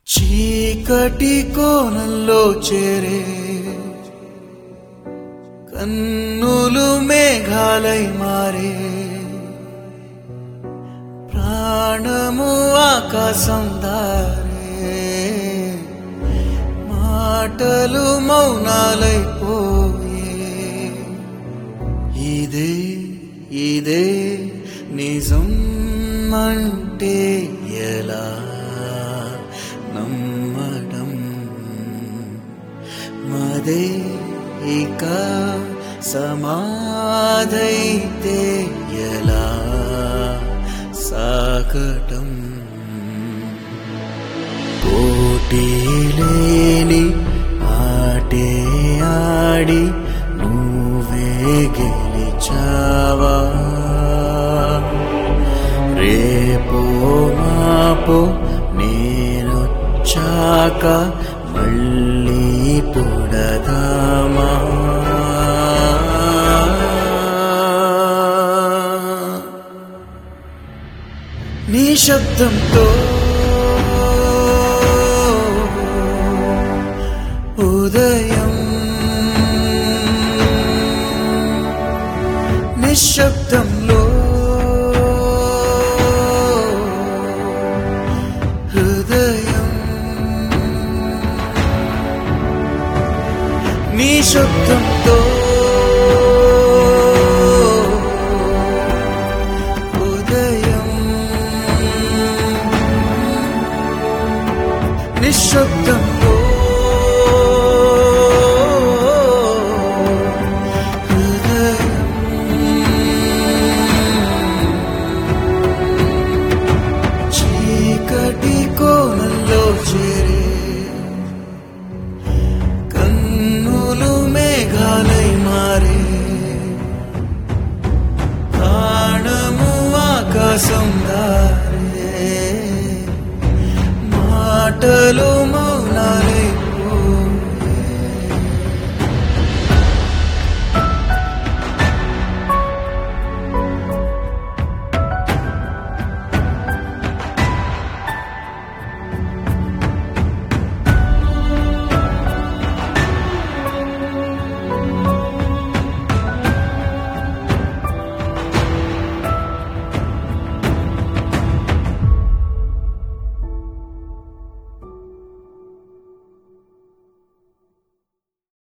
చీకటి కోణంలో చేరే కన్నులు మేఘాలై మారే ప్రాణము ఆకాశం దారే మాటలు మౌనాలైపోయే ఇదే ఇదే నిజం అంటే ఎలా నమ్మడం మదే ఇక సమాధైతే ఎలా సాకటం పోటీ లేని ఆటే ఆడి నువ్వే గెలిచావా రేపో మాపో నేనొచ్చాక మళ్ళీ పుడదామా నీ శబ్దంతో ఉదయం నిశ్శబ్దంలో హృదయం నీ శబ్దంతో ఉదయం నిశ్శబ్దంలో చీకటి కోణంలో చేరే కన్నులు మేఘాలై మారే ప్రాణము ఆకాశం దారే